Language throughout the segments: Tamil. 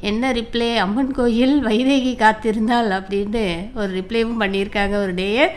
என்ன ரிப்ளை அம்மன் கோயில் வைதேகி காத்திருந்தாள் அப்படின்னு ஒரு ரிப்ளைவும் பண்ணியிருக்காங்க ஒரு டேயர்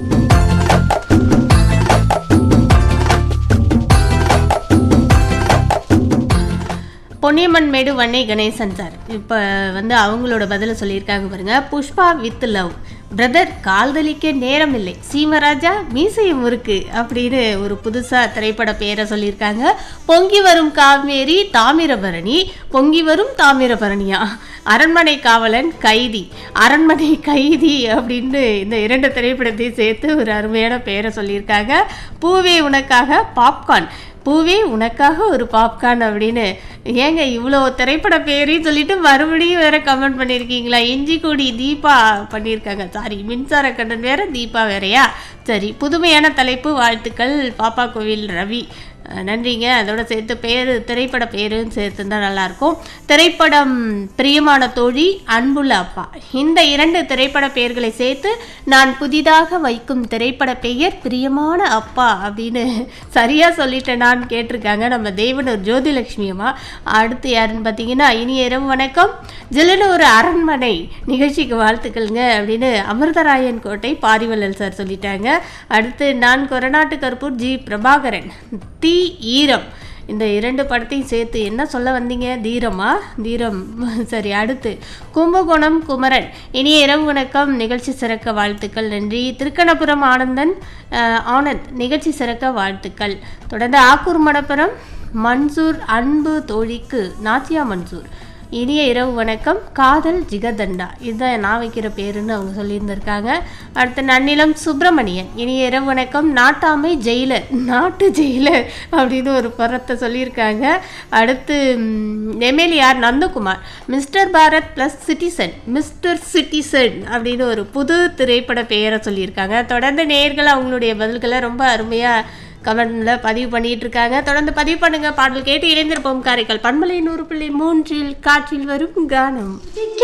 பொன்னியம்மன் மேடு வன்னை கணேசன் சார் இப்போ வந்து அவங்களோட பதிலை சொல்லியிருக்காங்க பாருங்க Pushpa with love brother Kadhalikka Neram Illai Seemaraja மீசையும் முறுக்கு அப்படின்னு ஒரு புதுசாக திரைப்பட பேரை சொல்லியிருக்காங்க பொங்கி வரும் காவேரி தாமிரபரணி பொங்கி வரும் தாமிரபரணியா அரண்மனை காவலன் கைதி அரண்மனை கைதி அப்படின்னு இந்த இரண்டு திரைப்படத்தையும் சேர்த்து ஒரு அருமையான பேரை சொல்லியிருக்காங்க பூவே உனக்காக பாப்கார்ன் பூவே உனக்காக ஒரு பாப்கார்ன் அப்படின்னு ஏங்க இவ்வளோ திரைப்பட பேரையும் சொல்லிட்டு மறுபடியும் வேற கமெண்ட் பண்ணியிருக்கீங்களா இஞ்சி கூடி தீபா பண்ணியிருக்காங்க சாரி மின்சார கண்ணன் வேற தீபா வேறயா சரி புதுமையான தலைப்பு வாழ்த்துக்கள் பாப்பா கோவில் ரவி அஹ் நன்றிங்க அதோட சேர்த்து பேர் திரைப்பட பேரும் சேர்த்துருந்தா நல்லாயிருக்கும் திரைப்படம் பிரியமான தோழி அன்புள்ள அப்பா இந்த இரண்டு திரைப்பட பெயர்களை சேர்த்து நான் புதிதாக வைக்கும் திரைப்பட பெயர் பிரியமான அப்பா அப்படின்னு சரியாக சொல்லிட்டேனான்னு கேட்டிருக்காங்க நம்ம தேவனூர் ஜோதிலட்சுமி அம்மா அடுத்து யாருன்னு பார்த்தீங்கன்னா இனிய இரவு வணக்கம் ஜில்லுன்னு ஒரு அரண்மனை நிகழ்ச்சிக்கு வாழ்த்துக்கள்ங்க அப்படின்னு அமிர்தராயன் கோட்டை பாரிவள்ளல் சார் சொல்லிட்டாங்க அடுத்து நான் கொரநாட்டு கருப்பூர் ஜி பிரபாகரன் தீ ஈரம் இந்த இரண்டு படத்தையும் சேர்த்து என்ன சொல்ல வந்தீங்க தீரமா தீரம் சரி அடுத்து கும்பகோணம் குமரன் இனிய இரவு வணக்கம் நிகழ்ச்சி சிறக்க வாழ்த்துக்கள் நன்றி திருக்கணபுரம் ஆனந்தன் அஹ், ஆனந்த் நிகழ்ச்சி சிறக்க வாழ்த்துக்கள் தொடர்ந்து ஆக்கூர் மடப்புரம் மன்சூர் அன்பு தோழிக்கு நாச்சியா மன்சூர் இனிய இரவு வணக்கம் காதல் ஜிகதண்டா இதுதான் நான் வைக்கிற பேருன்னு அவங்க சொல்லியிருந்திருக்காங்க அடுத்து நன்னிலம் சுப்பிரமணியன் இனிய இரவு வணக்கம் நாட்டாமை ஜெயிலர் நாட்டு ஜெயிலர் அப்படின்னு ஒரு பரத்தை சொல்லியிருக்காங்க அடுத்து MLAR Nandakumar mister Bharat plus citizen mister citizen அப்படின்னு ஒரு புது திரைப்பட பெயரை சொல்லியிருக்காங்க தொடர்ந்து நேயர்கள் அவங்களுடைய பதில்களை ரொம்ப அருமையாக கமெண்ட்ல பதிவு பண்ணிட்டு இருக்காங்க தொடர்ந்து பதிவு பண்ணுங்க பாடல் கேட்டு இணைந்திருப்போம் காரைக்கால் பண்பலை நூறு புள்ளி மூன்றில் காற்றில் வரும் கானம்